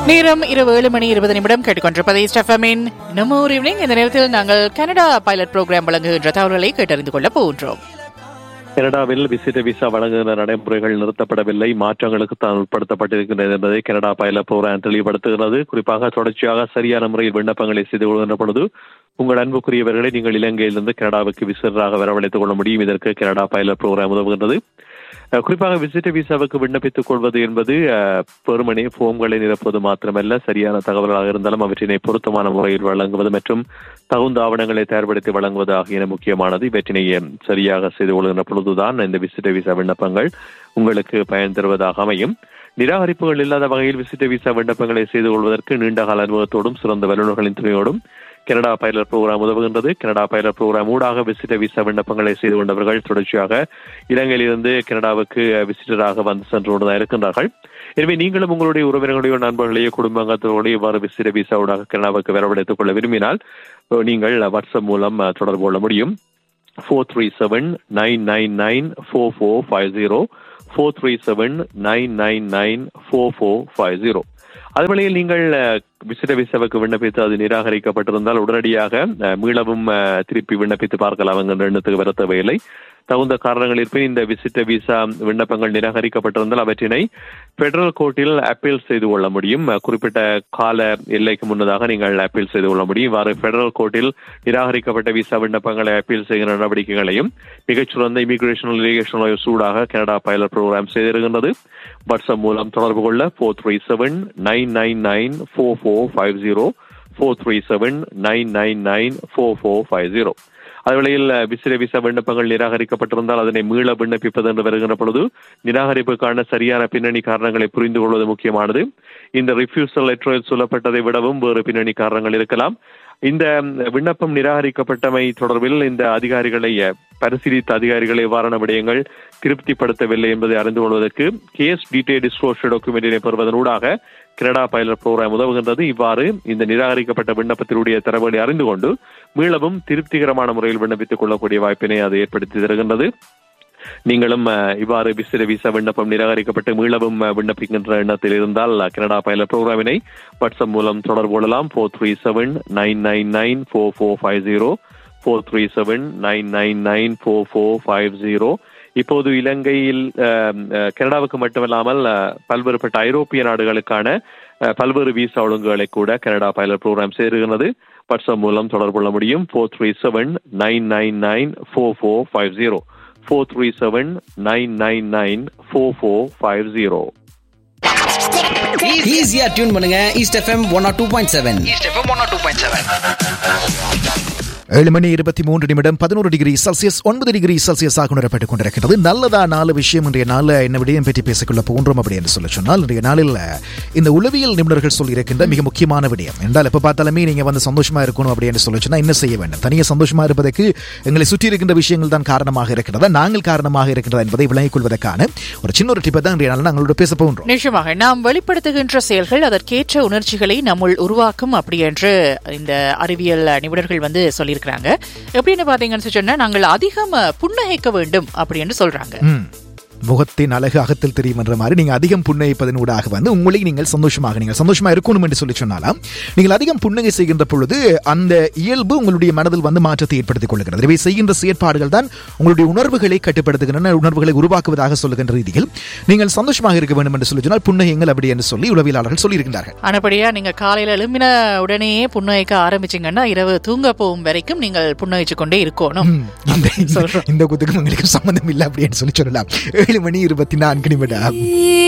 நேரம் இரவு ஏழு மணி இருபது நிமிடம் கேட்டுக்கொண்டிருப்பதை ஸ்டெஃபமின் நம்ம ஒரு ஈவினிங் இந்த நேரத்தில் நாங்கள் கனடா பைலட் ப்ரோக்ராம் வழங்குகின்ற தகவல்களை கேட்டறிந்து கொள்ள போகின்றோம் கனடாவில் விசிட்ட விசா வழங்குகிற நடைமுறைகள் நிறுத்தப்படவில்லை மாற்றங்களுக்கு தான் உட்படுத்தப்பட்டிருக்கின்றது என்பதை கனடா பைலட் புரோகிராம் தெளிவுபடுத்துகிறது குறிப்பாக தொடர்ச்சியாக சரியான முறையில் விண்ணப்பங்களை செய்து கொள்கின்ற பொழுது உங்கள் அன்புக்குரியவர்களை நீங்கள் இலங்கையிலிருந்து கனடாவுக்கு விசிட்டராக வரவழைத்துக் கொள்ள முடியும் இதற்கு கனடா பைலட் புரோகிராம் உதவுகின்றது அஹ் குறிப்பாக விசிட்ட விசாவுக்கு விண்ணப்பித்துக் கொள்வது என்பது அஹ், வெறுமனே ஃபோம்களை நிரப்புவது மாத்திரமல்ல சரியான தகவல்களாக இருந்தாலும் அவற்றினை பொருத்தமான முறையில் வழங்குவது மற்றும் தகுந்த ஆவணங்களை தயார்படுத்தி வழங்குவது ஆகியன முக்கியமானது இவற்றினை அஹ், சரியாக செய்து கொள்கின்ற பொழுதுதான் இந்த விசிட்ட விசா விண்ணப்பங்கள் உங்களுக்கு பயன் தருவதாக அமையும் நிராகரிப்புகள் இல்லாத வகையில் விசிட்ட விசா விண்ணப்பங்களை செய்து கொள்வதற்கு நீண்டகால அனுபவத்தோடும் சிறந்த வல்லுநர்களின் துணையோடும் கனடா பைலட் புரோகிராம் உதவுகின்றது கனடா பைலட் புரோகிராம் ஊடாக விசிட்ட விசா விண்ணப்பங்களை செய்து கொண்டவர்கள் தொடர்ச்சியாக இலங்கையிலிருந்து கனடாவுக்கு விசிட்டராக வந்து சென்று கொண்டுதான் இருக்கின்றார்கள் எனவே நீங்களும் உங்களுடைய உறவினர்களுடைய நண்பர்களையோ குடும்பங்களோடு இவ்வாறு விசிட்ட விசா ஊடாக கனடாவுக்கு வரவழைத்துக் கொள்ள விரும்பினால் அஹ், நீங்கள் வாட்ஸ்அப் மூலம் அஹ், தொடர்பு கொள்ள முடியும் four three seven nine nine nine four four five zero four three seven nine nine nine four four five zero அதுவேளையில் நீங்கள் அஹ், விசிட்ட விசாவுக்கு விண்ணப்பித்து அது நிராகரிக்கப்பட்டிருந்தால் உடனடியாக அஹ், மீளவும் அஹ், திருப்பி விண்ணப்பித்து பார்க்கலாம் என்கின்ற எண்ணத்துக்கு வர தேவையில்லை தகுந்த காரணங்கள் இருப்பின் இந்த விசிட்ட விசா விண்ணப்பங்கள் நிராகரிக்கப்பட்டிருந்தால் அவற்றினை பெடரல் கோர்ட்டில் அப்பீல் செய்து கொள்ள முடியும் அஹ், குறிப்பிட்ட கால எல்லைக்கு முன்னதாக நீங்கள் அப்பீல் செய்து கொள்ள முடியும் இவ்வாறு பெடரல் கோர்ட்டில் நிராகரிக்கப்பட்ட விசா விண்ணப்பங்களை அப்பீல் செய்கிற நடவடிக்கைகளையும் மிகச்சிறந்த இமிகிரேஷன் லிகேஷன் சூடாக கனடா பைலட் ப்ரோக்ராம் செய்திருக்கின்றது வாட்ஸ்அப் மூலம் தொடர்பு கொள்ள four three seven nine nine nine four four five zero four three seven nine nine nine four four five zero அதுவேளையில் விசிற விசா விண்ணப்பங்கள் நிராகரிக்கப்பட்டிருந்தால் அதனை மீள விண்ணப்பிப்பது என்று வருகின்ற பொழுது நிராகரிப்புக்கான சரியான பின்னணி காரணங்களை புரிந்து கொள்வது முக்கியமானது இந்த ரிஃப்யூசல் லெட்டரில் சொல்லப்பட்டதை விடவும் வேறு பின்னணி காரணங்கள் இருக்கலாம் இந்த விண்ணப்பம் நிராகரிக்கப்பட்டமை தொடர்பில் இந்த அதிகாரிகளை அஹ், பரிசீலித்த அதிகாரிகளை இவ்வாறான விடயங்கள் திருப்திப்படுத்தவில்லை என்பதை அறிந்து கொள்வதற்கு கேஸ் டீடைல் டிஸ்க்ளோஷர் டாக்குமெண்டினை பெறுவதனூடாக கனடா பைலட் ப்ரோக்ராம் உதவுகின்றது இவ்வாறு இந்த நிராகரிக்கப்பட்ட விண்ணப்பத்தினுடைய தரவுகளை அறிந்து கொண்டு மீளவும் திருப்திகரமான முறையில் விண்ணப்பித்துக் கொள்ளக்கூடிய வாய்ப்பினை அது ஏற்படுத்தி தருகின்றது நீங்களும் அஹ், இவ்வாறு விசிற விசா விண்ணப்பம் நிராகரிக்கப்பட்டு மீளவும் அஹ், விண்ணப்பிக்கின்ற எண்ணத்தில் இருந்தால் அஹ், கனடா பைலட் ப்ரோக்ராமினை வாட்ஸ்அப் மூலம் தொடர்பு கொள்ளலாம் four three seven nine nine nine four four five zero four three seven nine nine nine four four five zero இப்போது இலங்கையில் அஹ், அஹ், கனடாவுக்கு மட்டுமல்லாமல் அஹ், பல்வேறுபட்ட ஐரோப்பிய நாடுகளுக்கான அஹ், பல்வேறு விசா ஒழுங்குகளை கூட கனடா பைலட் ப்ரோக்ராம் சேருகிறது வாட்ஸ்அப் மூலம் தொடர்பு கொள்ள முடியும் four three seven nine nine nine four four five zero four three seven nine nine nine four four five zero ஈஸியா டியூன் பண்ணுங்க east F M one R two point seven ஏழு மணி இருபத்தி மூன்று நிமிடம் பதினோரு டிகிரி செல்சியஸ் ஒன்பது டிகிரி செல்சியஸாக உணரப்பட்டுக் கொண்டிருக்கிறது நல்லதா நாலு விஷயம் இன்றைய நாளில் என்ன விடயம் பற்றி பேசிக்கொள்ள போன்றோம் அப்படி என்று சொல்ல சொன்னால் இன்றைய நாளில் இந்த உளவியல் நிபுணர்கள் சொல்லியிருக்கின்ற மிக முக்கியமான விடயம் என்றால் எப்ப பார்த்தாலுமே நீங்க வந்து சந்தோஷமா இருக்கணும் அப்படி என்று சொல்ல சொன்னா என்ன செய்ய வேண்டும் தனியாக சந்தோஷமா இருப்பதற்கு எங்களை சுற்றி இருக்கின்ற விஷயங்கள் தான் காரணமாக இருக்கிறதா நாங்கள் காரணமாக இருக்கிறதா என்பதை விளங்கிக் கொள்வதற்கான ஒரு சின்ன ஒரு டிப்பை தான் இன்றைய நாளில் நாங்களோட பேச போகின்றோம் நிச்சயமாக நாம் வெளிப்படுத்துகின்ற செயல்கள் அதற்கேற்ற உணர்ச்சிகளை நம்முள் உருவாக்கும் அப்படி என்று இந்த அறிவியல் நிபுணர்கள் வந்து சொல்லியிருக்கிறாங்க எப்படின்னு பாத்தீங்கன்னு சொன்னா நாங்கள் அதிகம் புன்னகைக்க வேண்டும் அப்படின்னு சொல்றாங்க ம். முகத்தின் அழகு அகத்தில் தெரியும் என்ற மாதிரி நீங்க அதிகம் புன்னகைப்பதன் ஊடாக வந்து உங்களை நீங்கள் சந்தோஷமாக நீங்கள் சந்தோஷமா இருக்கணும் என்று சொல்லி சொன்னாலாம் நீங்கள் அதிகம் புன்னகை செய்கின்ற பொழுது அந்த இயல்பு உங்களுடைய மனதில் வந்து மாற்றத்தை ஏற்படுத்திக் கொள்கிறது இவை செய்கின்ற செயற்பாடுகள் தான் உங்களுடைய உணர்வுகளை கட்டுப்படுத்துகின்றன உணர்வுகளை உருவாக்குவதாக சொல்லுகின்ற ரீதியில் நீங்கள் சந்தோஷமாக இருக்க வேண்டும் என்று சொல்லி சொன்னால் புன்னகைங்கள் அப்படி என்று சொல்லி உளவியலாளர்கள் சொல்லியிருக்கின்றார்கள் ஆனபடியா நீங்க காலையில எழும்பின உடனே புன்னகைக்க ஆரம்பிச்சீங்கன்னா இரவு தூங்க போகும் வரைக்கும் நீங்கள் புன்னகைச்சு கொண்டே இருக்கணும் இந்த- இந்த- சொல்றோம். இந்த குத்துக்கும் எங்களுக்கு சம்பந்தம் இல்லை அப்படின்னு சொல்லி சொல்லலாம் ஏழு மணி இருபத்தி நான்கு நிமிடம்